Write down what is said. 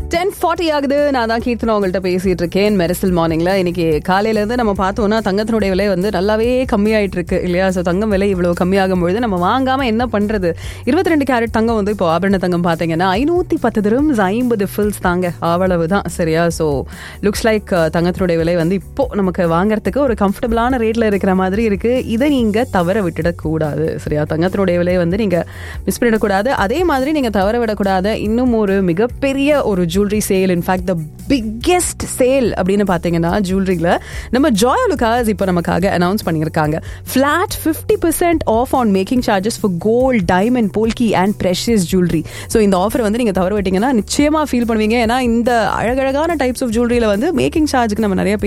ten forty ஆகுது நான் தான் கீர்த்தனா உங்கள்கிட்ட பேசிட்டு இருக்கேன் மெரிசல் மார்னிங்ல இன்னைக்கு காலையில இருந்து நம்ம பார்த்தோம்னா தங்கத்தினுடைய விலை வந்து நல்லாவே கம்மியாயிட்டு இருக்கு இல்லையா ஸோ தங்கம் விலை இவ்வளவு கம்மியாகும் பொழுது நம்ம வாங்காம என்ன பண்றது இருபத்தி ரெண்டு கேரட் தங்கம் வந்து இப்போ ஆபரண தங்கம் பார்த்தீங்கன்னா ஐநூத்தி பத்து திரம்ஸ் ஐம்பது ஃபில்ஸ் தாங்க அவ்வளவு தான் சரியா ஸோ லுக்ஸ் லைக் தங்கத்தினுடைய விலை வந்து இப்போ நமக்கு வாங்குறதுக்கு ஒரு கம்ஃபர்டபுளான ரேட்ல இருக்கிற மாதிரி இருக்கு இதை நீங்க தவற விட்டுடக்கூடாது சரியா தங்கத்தினுடைய விலை வந்து நீங்க மிஸ் பண்ணிடக்கூடாது அதே மாதிரி நீங்க தவற விடக்கூடாது இன்னும் ஒரு மிகப்பெரிய ஒரு jewellery sale in fact the biggest sale அப்படின்னு பார்த்தீங்கன்னா ஜுவல்லரியில் நம்ம ஜாய் லுகாஸ் இப்போ நமக்காக அனௌன்ஸ் பண்ணியிருக்காங்க flat fifty percent off on making charges for gold diamond polki and precious jewellery so இந்த ஆஃபர் வந்து நீங்கள் தவற விட்டீங்கன்னா நிச்சயமாக ஃபீல் பண்ணுவீங்க ஏன்னா இந்த அழகழகான டைப்ஸ் ஆஃப் ஜுவல்லரியில் வந்து மேக்கிங் சார்ஜுக்கு நம்ம நிறைய